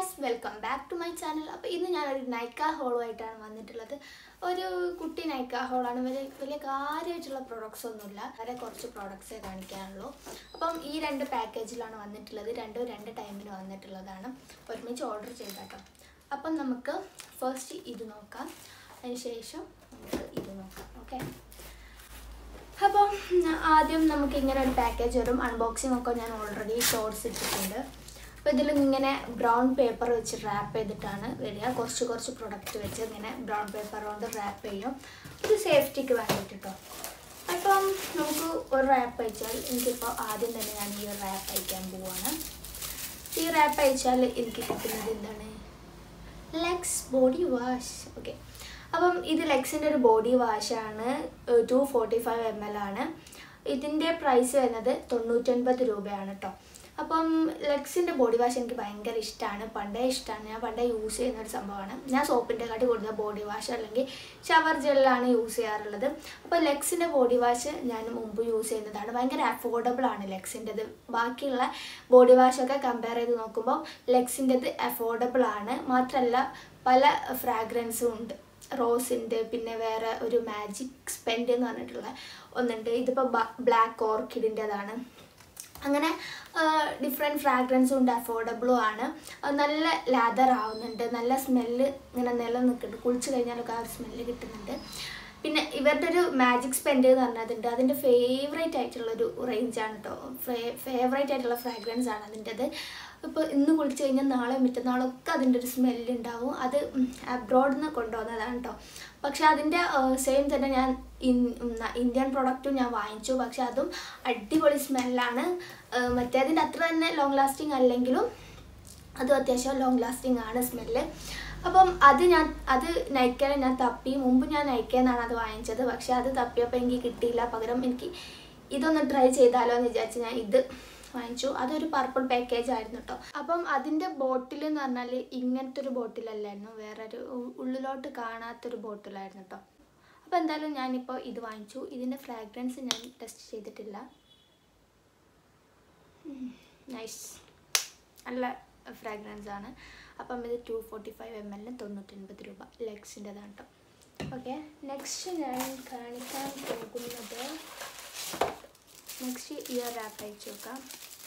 guys welcome back to my channel അപ്പോൾ ഇന്ന് ഞാനൊരു നൈക്ക ഹോളോ ആയിട്ടാണ് വന്നിട്ടുള്ളത് ഒരു കുട്ടി നൈക്ക ഹോളാണ് വലിയ വലിയ കാര്യമായിട്ടുള്ള പ്രോഡക്ട്സ് ഒന്നുമില്ല വളരെ കുറച്ച് പ്രോഡക്ട്സേ കാണിക്കാനുള്ളൂ അപ്പം ഈ രണ്ട് പാക്കേജിലാണ് വന്നിട്ടുള്ളത് രണ്ടും രണ്ട് ടൈമിന് വന്നിട്ടുള്ളതാണ് ഒരുമിച്ച് ഓർഡർ ചെയ്താട്ടോ അപ്പം നമുക്ക് ഫസ്റ്റ് ഇത് നോക്കാം അതിന് ശേഷം നമുക്ക് ഇത് നോക്കാം ഓക്കെ അപ്പം ആദ്യം നമുക്ക് ഇങ്ങനെ ഒരു പാക്കേജ് വരും അൺബോക്സിംഗ് ഒക്കെ ഞാൻ ഓൾറെഡി ഷോർട്സ് ഇട്ടിട്ടുണ്ട് അപ്പോൾ ഇതിൽ ഇങ്ങനെ ബ്രൗൺ പേപ്പർ വെച്ച് റാപ്പ് ചെയ്തിട്ടാണ് വരിക കുറച്ച് കുറച്ച് പ്രൊഡക്റ്റ് വെച്ച് ഇങ്ങനെ ബ്രൗൺ പേപ്പർ കൊണ്ട് റാപ്പ് ചെയ്യും ഒരു സേഫ്റ്റിക്ക് വേണ്ടിയിട്ട് കേട്ടോ അപ്പം നമുക്ക് ഒരു റാപ്പ് അയച്ചാൽ എനിക്കിപ്പോൾ ആദ്യം തന്നെ ഞാൻ ഈ റാപ്പ് അയക്കാൻ പോവാണ് ഈ റാപ്പ് അയച്ചാൽ എനിക്ക് കിട്ടുന്നത് എന്താണ് ലെക്സ് ബോഡി വാഷ് ഓക്കെ അപ്പം ഇത് ലെക്സിൻ്റെ ഒരു ബോഡി വാഷാണ് two forty five M L ആണ് ഇതിൻ്റെ പ്രൈസ് വരുന്നത് തൊണ്ണൂറ്റൊൻപത് രൂപയാണ് കേട്ടോ അപ്പം ലെക്സിൻ്റെ ബോഡി വാഷ് എനിക്ക് ഭയങ്കര ഇഷ്ടമാണ് പണ്ടേ ഇഷ്ടമാണ് ഞാൻ പണ്ടേ യൂസ് ചെയ്യുന്ന ഒരു സംഭവമാണ് ഞാൻ സോപ്പിൻ്റെ കാട്ടി കൂടുതൽ ബോഡി വാഷ് അല്ലെങ്കിൽ ഷവർ ജെല്ലാണ് യൂസ് ചെയ്യാറുള്ളത് അപ്പോൾ ലെക്സിൻ്റെ ബോഡി വാഷ് ഞാൻ മുമ്പ് യൂസ് ചെയ്യുന്നതാണ് ഭയങ്കര അഫോർഡബിൾ ആണ് ലെക്സിൻ്റെത് ബാക്കിയുള്ള ബോഡി വാഷൊക്കെ കമ്പയർ ചെയ്ത് നോക്കുമ്പോൾ ലെക്സിൻ്റെത് അഫോർഡബിൾ ആണ് മാത്രമല്ല പല ഫ്രാഗ്രൻസും ഉണ്ട് റോസിൻ്റെ പിന്നെ വേറെ ഒരു മാജിക് സ്പെൻഡ് എന്ന് പറഞ്ഞിട്ടുള്ള ഒന്നുണ്ട് ഇതിപ്പോൾ ബ്ലാക്ക് ഓർക്കിഡിൻ്റെതാണ് അങ്ങനെ ഡിഫറെൻറ്റ് ഫ്രാഗ്രൻസും ഉണ്ട് അഫോർഡബിളും ആണ് നല്ല ലാദർ ആവുന്നുണ്ട് നല്ല സ്മെല്ല് ഇങ്ങനെ നിലനിൽക്കുന്നുണ്ട് കുളിച്ച് കഴിഞ്ഞാലൊക്കെ ആ ഒരു സ്മെല്ല് കിട്ടുന്നുണ്ട് പിന്നെ ഇവരുടെ ഒരു മാജിക് സ്പെൻഡ് എന്ന് പറഞ്ഞതുണ്ട് അതിൻ്റെ ഫേവറേറ്റ് ആയിട്ടുള്ളൊരു റേഞ്ചാണ് കേട്ടോ ഫേവറേറ്റ് ആയിട്ടുള്ള ഫ്രാഗ്രൻസ് ആണ് അതിൻ്റെത് ഇപ്പോൾ ഇന്ന് കുളിച്ച് കഴിഞ്ഞാൽ നാളെ മറ്റന്നാളൊക്കെ അതിൻ്റെ ഒരു സ്മെല്ല് ഉണ്ടാവും അത് അബ്രോഡിൽ നിന്ന് കൊണ്ടുവന്നതാണ് കേട്ടോ പക്ഷെ അതിൻ്റെ സെയിം തന്നെ ഞാൻ ഇന്ത്യൻ പ്രൊഡക്റ്റും ഞാൻ വാങ്ങിച്ചു പക്ഷെ അതും അടിപൊളി സ്മെല്ലാണ് മറ്റേതിൻ്റെ അത്ര തന്നെ ലോങ് ലാസ്റ്റിംഗ് അല്ലെങ്കിലും അതും അത്യാവശ്യം ലോങ് ലാസ്റ്റിംഗ് ആണ് സ്മെല്ല് അപ്പം അത് ഞാൻ അത് നയിക്കാൻ ഞാൻ തപ്പി മുമ്പ് ഞാൻ നയിക്കാന്നാണ് അത് വാങ്ങിച്ചത് പക്ഷെ അത് തപ്പിയപ്പോൾ എനിക്ക് കിട്ടിയില്ല പകരം എനിക്ക് ഇതൊന്ന് ട്രൈ ചെയ്താലോ എന്ന് വിചാരിച്ച് ഞാൻ ഇത് വാങ്ങിച്ചു അതൊരു പർപ്പിൾ പാക്കേജ് ആയിരുന്നു കേട്ടോ അപ്പം അതിൻ്റെ ബോട്ടിൽ എന്ന് പറഞ്ഞാൽ ഇങ്ങനത്തെ ഒരു ബോട്ടിലല്ലായിരുന്നു വേറൊരു ഉള്ളിലോട്ട് കാണാത്തൊരു ബോട്ടിലായിരുന്നു കേട്ടോ അപ്പോൾ എന്തായാലും ഞാനിപ്പോൾ ഇത് വാങ്ങിച്ചു ഇതിൻ്റെ ഫ്രാഗ്രൻസ് ഞാൻ ടെസ്റ്റ് ചെയ്തിട്ടില്ല നൈസ് നല്ല ഫ്രാഗ്രൻസ് ആണ് അപ്പം ഇത് ടു ഫോർട്ടി ഫൈവ് എം എല്ലിന് തൊണ്ണൂറ്റൊൻപത് രൂപ ലെഗ്സിൻ്റെതാണ് കേട്ടോ ഓക്കെ നെക്സ്റ്റ് ഞാൻ കാണിക്കാൻ പോകുന്നത് നെക്സ്റ്റ് ഇയർ റാപ്പ് അയച്ചു നോക്കാം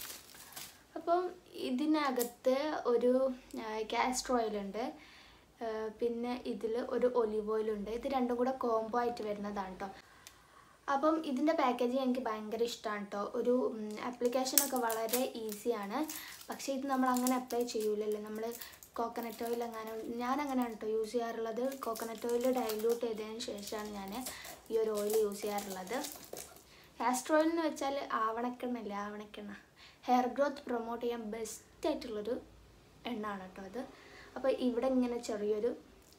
അപ്പം ഇതിനകത്ത് ഒരു കാസ്റ്റർ ഓയിലുണ്ട് പിന്നെ ഇതിൽ ഒരു ഒലിവ് ഓയിലുണ്ട് ഇത് രണ്ടും കൂടെ കോംബോ ആയിട്ട് വരുന്നതാണ് കേട്ടോ അപ്പം ഇതിൻ്റെ പാക്കേജിങ് എനിക്ക് ഭയങ്കര ഇഷ്ടമാണ് കേട്ടോ ഒരു ആപ്ലിക്കേഷനൊക്കെ വളരെ ഈസിയാണ് പക്ഷേ ഇത് നമ്മൾ അങ്ങനെ അപ്ലൈ ചെയ്യൂലല്ലോ നമ്മൾ കോക്കനട്ട് ഓയിൽ അങ്ങനെ ഞാൻ അങ്ങനെയാണ് കേട്ടോ യൂസ് ചെയ്യാറുള്ളത് കോക്കനട്ട് ഓയിൽ ഡൈല്യൂട്ട് ചെയ്തതിന് ശേഷമാണ് ഞാൻ ഈ ഒരു ഓയിൽ യൂസ് ചെയ്യാറുള്ളത് കാസ്റ്റർ ഓയിൽ എന്ന് വെച്ചാൽ ആവണക്കെണ്ണ ആവണക്കെണ്ണ ഹെയർ ഗ്രോത്ത് പ്രൊമോട്ട് ചെയ്യാൻ ബെസ്റ്റ് ആയിട്ടുള്ളൊരു എണ്ണയാണ് കേട്ടോ അത് അപ്പോൾ ഇവിടെ ഇങ്ങനെ ചെറിയൊരു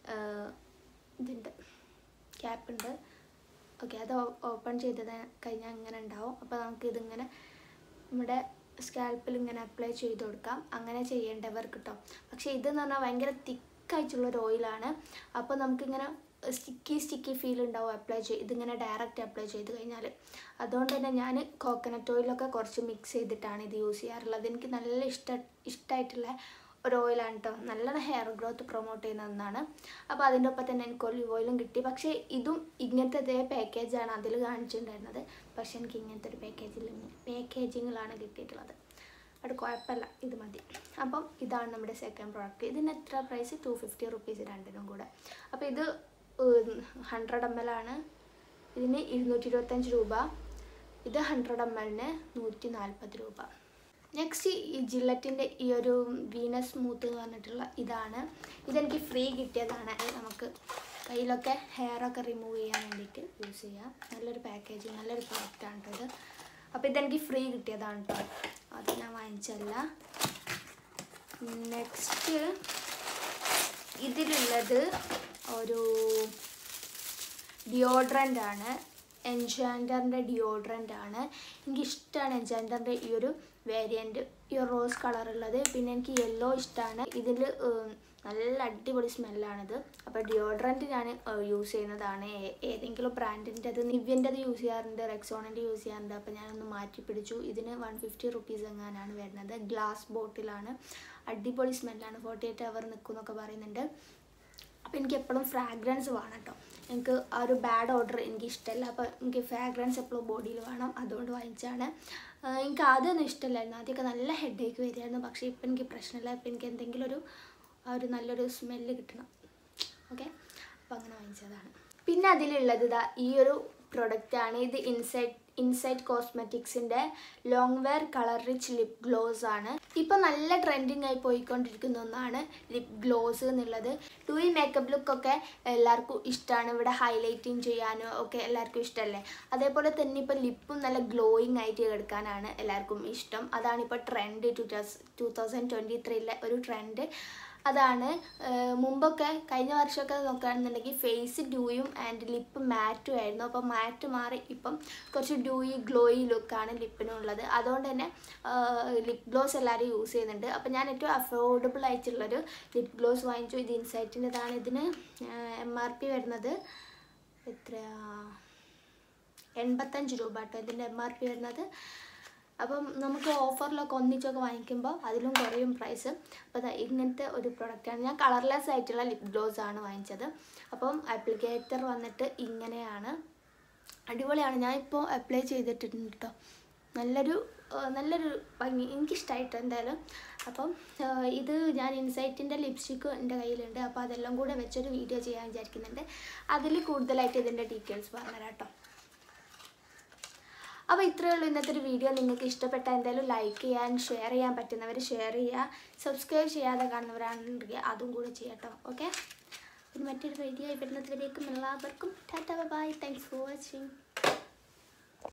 ഇതുണ്ട് ക്യാപ്പുണ്ട് ഓക്കെ അത് ഓപ്പൺ ചെയ്തത് കഴിഞ്ഞാൽ ഇങ്ങനെ ഉണ്ടാവും അപ്പോൾ നമുക്ക് ഇതിങ്ങനെ നമ്മുടെ സ്കാൽപ്പിൽ ഇങ്ങനെ അപ്ലൈ ചെയ്ത് കൊടുക്കാം അങ്ങനെ ചെയ്യേണ്ടവർക്ക് കേട്ടോ പക്ഷേ ഇതെന്ന് പറഞ്ഞാൽ ഭയങ്കര തിക്കായിട്ടുള്ളൊരു ഓയിലാണ് അപ്പോൾ നമുക്കിങ്ങനെ സ്റ്റിക്കി സ്റ്റിക്കി ഫീൽ ഉണ്ടാവും അപ്ലൈ ചെയ്ത് ഇതിങ്ങനെ ഡയറക്റ്റ് അപ്ലൈ ചെയ്ത് കഴിഞ്ഞാൽ അതുകൊണ്ട് തന്നെ ഞാൻ കോക്കനട്ട് ഓയിലൊക്കെ കുറച്ച് മിക്സ് ചെയ്തിട്ടാണ് ഇത് യൂസ് ചെയ്യാറുള്ളത് എനിക്ക് നല്ല ഇഷ്ട ഇഷ്ടമായിട്ടുള്ള ഒരു ഓയിലാണ് കേട്ടോ നല്ലോണം ഹെയർ ഗ്രോത്ത് പ്രൊമോട്ട് ചെയ്യുന്ന ഒന്നാണ് അപ്പോൾ അതിൻ്റെ ഒപ്പം തന്നെ എനിക്ക് ഒലിവ് ഓയിലും കിട്ടി പക്ഷേ ഇതും ഇങ്ങനത്തെ അതേ പാക്കേജാണ് അതിൽ കാണിച്ചിട്ടുണ്ടായിരുന്നത് പക്ഷേ എനിക്ക് ഇങ്ങനത്തെ ഒരു പാക്കേജിൽ പാക്കേജിങ്ങിലാണ് കിട്ടിയിട്ടുള്ളത് അത് കുഴപ്പമില്ല ഇത് മതി അപ്പം ഇതാണ് നമ്മുടെ സെക്കൻഡ് പ്രോഡക്റ്റ് ഇതിന് എത്ര പ്രൈസ് ടു ഫിഫ്റ്റി റുപ്പീസ് രണ്ടിനും കൂടെ അപ്പോൾ ഇത് ഹൺഡ്രഡ് എം എൽ ആണ് ഇതിന് ഇരുന്നൂറ്റി ഇരുപത്തഞ്ച് രൂപ ഇത് ഹൺഡ്രഡ് എം എല്ലിന് നൂറ്റി നാൽപ്പത് രൂപ നെക്സ്റ്റ് ഈ ജില്ലറ്റിൻ്റെ ഈ ഒരു വീനസ് സ്മൂത്ത് എന്ന് പറഞ്ഞിട്ടുള്ള ഇതാണ് ഇതെനിക്ക് ഫ്രീ കിട്ടിയതാണ് നമുക്ക് കയ്യിലൊക്കെ ഹെയറൊക്കെ റിമൂവ് ചെയ്യാൻ വേണ്ടിയിട്ട് യൂസ് ചെയ്യാം നല്ലൊരു പാക്കേജിങ് നല്ലൊരു പ്രോഡക്റ്റാണ് കേട്ടോ ഇത് അപ്പോൾ ഇതെനിക്ക് ഫ്രീ കിട്ടിയതാണ് കേട്ടോ അത് ഞാൻ വാങ്ങിച്ചല്ല നെക്സ്റ്റ് ഇതിലുള്ളത് ഒരു ഡിയോഡ്രൻ്റ് ആണ് എൻജാൻഡറിൻ്റെ ഡിയോഡ്രൻ്റ് ആണ് എനിക്ക് ഇഷ്ടമാണ് എൻജാൻഡറിൻ്റെ ഈ ഒരു വേരിയൻറ്റ് ഈ റോസ് കളറുള്ളത് പിന്നെ എനിക്ക് യെല്ലോ ഇഷ്ടമാണ് ഇതിൽ നല്ല അടിപൊളി സ്മെല്ലാണിത് അപ്പോൾ ഡിയോഡ്രൻറ്റ് ഞാൻ യൂസ് ചെയ്യുന്നതാണ് ഏ- ഏതെങ്കിലും ബ്രാൻഡിൻ്റെത് നിവ്യൻ്റെത് യൂസ് ചെയ്യാറുണ്ട് റെക്സോണിൻ്റെ യൂസ് ചെയ്യാറുണ്ട് അപ്പോൾ ഞാനൊന്ന് മാറ്റി പിടിച്ചു ഇതിന് വൺ ഫിഫ്റ്റി റുപ്പീസ് എങ്ങാനാണ് വരുന്നത് ഗ്ലാസ് ബോട്ടിലാണ് അടിപൊളി സ്മെല്ലാണ് ഫോർട്ടി എയ്റ്റ് അവർ നിൽക്കും എന്നൊക്കെ പറയുന്നുണ്ട് അപ്പോൾ എനിക്ക് എപ്പോഴും ഫ്രാഗ്രൻസ് വേണം കേട്ടോ എനിക്ക് ആ ഒരു ബാഡ് ഓർഡർ എനിക്ക് ഇഷ്ടമല്ല അപ്പോൾ എനിക്ക് ഫ്രാഗ്രൻസ് എപ്പോഴും ബോഡിയിൽ വേണം അതുകൊണ്ട് വാങ്ങിച്ചാണ് ആഹ് എനിക്ക് ആദ്യമൊന്നും ഇഷ്ടമല്ലായിരുന്നു ആദ്യമൊക്കെ നല്ല ഹെഡേക്ക് വരികയായിരുന്നു പക്ഷേ ഇപ്പം എനിക്ക് പ്രശ്നമില്ല ഇപ്പം എനിക്ക് എന്തെങ്കിലും ഒരു ആ ഒരു നല്ലൊരു സ്മെല്ല് കിട്ടണം ഓക്കെ അപ്പോൾ അങ്ങനെ വാങ്ങിച്ചതാണ് പിന്നെ അതിലുള്ളത് ഇതാ ഈ ഒരു പ്രൊഡക്റ്റാണ് ഇത് ഇൻസൈറ്റ് ഇൻസൈറ്റ് കോസ്മെറ്റിക്സിൻ്റെ long wear colour rich lip gloss ആണ് ഇപ്പം നല്ല ട്രെൻഡിങ് ആയി പോയിക്കൊണ്ടിരിക്കുന്ന ഒന്നാണ് ലിപ് ഗ്ലോസ് എന്നുള്ളത് ടു ഈ മേക്കപ്പ് ലുക്കൊക്കെ എല്ലാവർക്കും ഇഷ്ടമാണ് ഇവിടെ ഹൈലൈറ്റിങ് ചെയ്യാനും ഒക്കെ എല്ലാവർക്കും ഇഷ്ടമല്ലേ അതേപോലെ തന്നെ ഇപ്പോൾ ലിപ്പും നല്ല ഗ്ലോയിങ് ആയിട്ട് എടുക്കാനാണ് എല്ലാവർക്കും ഇഷ്ടം അതാണ് ഇപ്പോൾ trend two two thousand twenty ത്രീയിലെ ഒരു ട്രെൻഡ് അതാണ് ഏഹ് മുമ്പൊക്കെ കഴിഞ്ഞ വർഷമൊക്കെ നോക്കുകയാണെന്നുണ്ടെങ്കിൽ ഫേസ് ഡ്യൂയും ആൻഡ് ലിപ്പ് മാറ്റും ആയിരുന്നു അപ്പോൾ മാറ്റ് മാറി ഇപ്പം കുറച്ച് ഡ്യൂയി ഗ്ലോയി ലുക്കാണ് ലിപ്പിനുള്ളത് അതുകൊണ്ട് തന്നെ ലിപ് ഗ്ലോസ് എല്ലാവരും യൂസ് ചെയ്യുന്നുണ്ട് അപ്പോൾ ഞാൻ ഏറ്റവും അഫോർഡബിൾ ആയിട്ടുള്ളൊരു ലിപ് ഗ്ലോസ് വാങ്ങിച്ചു ഇത് ഇൻസൈറ്റിൻ്റെതാണ് ഇതിന് എം ആർ പി വരുന്നത് എത്രയാ എൺപത്തഞ്ച് രൂപ കേട്ടോ ഇതിൻ്റെ എം ആർ പി വരുന്നത് അപ്പം നമുക്ക് ഓഫറിലൊക്കെ ഒന്നിച്ചൊക്കെ വാങ്ങിക്കുമ്പോൾ അതിലും കുറയും പ്രൈസ് അപ്പോൾ ദാ ഇങ്ങനത്തെ ഒരു പ്രൊഡക്റ്റാണ് ഞാൻ കളർലെസ് ആയിട്ടുള്ള ലിപ് ഗ്ലോസ് ആണ് വാങ്ങിച്ചത് അപ്പം ആപ്ലിക്കേറ്റർ വന്നിട്ട് ഇങ്ങനെയാണ് അടിപൊളിയാണ് ഞാൻ ഇപ്പോൾ അപ്ലൈ ചെയ്തിട്ടുണ്ട് കേട്ടോ നല്ലൊരു ആ, നല്ലൊരു ഭംഗി എനിക്കിഷ്ടമായിട്ട് എന്തായാലും അപ്പം ആ, ഇത് ഞാൻ ഇൻസൈറ്റിൻ്റെ ലിപ്സ്റ്റിക്ക് എൻ്റെ കയ്യിലുണ്ട് അപ്പോൾ അതെല്ലാം കൂടെ വെച്ചൊരു വീഡിയോ ചെയ്യാൻ വിചാരിക്കുന്നുണ്ട് അതിൽ കൂടുതലായിട്ട് ഇതിൻ്റെ ഡീറ്റെയിൽസ് പറഞ്ഞുതരാം കേട്ടോ അപ്പോൾ ഇത്രയേ ഉള്ളൂ ഇന്നത്തെ ഒരു വീഡിയോ നിങ്ങൾക്ക് ഇഷ്ടപ്പെട്ട എന്തായാലും ലൈക്ക് ചെയ്യാൻ ഷെയർ ചെയ്യാൻ പറ്റുന്നവർ ഷെയർ ചെയ്യുക സബ്സ്ക്രൈബ് ചെയ്യാതെ കാണുന്നവരാണെങ്കിൽ അതും കൂടെ ചെയ്യട്ടോ ഓക്കെ പിന്നെ മറ്റൊരു വീഡിയോ വരുന്നതിലേക്കും എല്ലാവർക്കും tata bye thanks for watching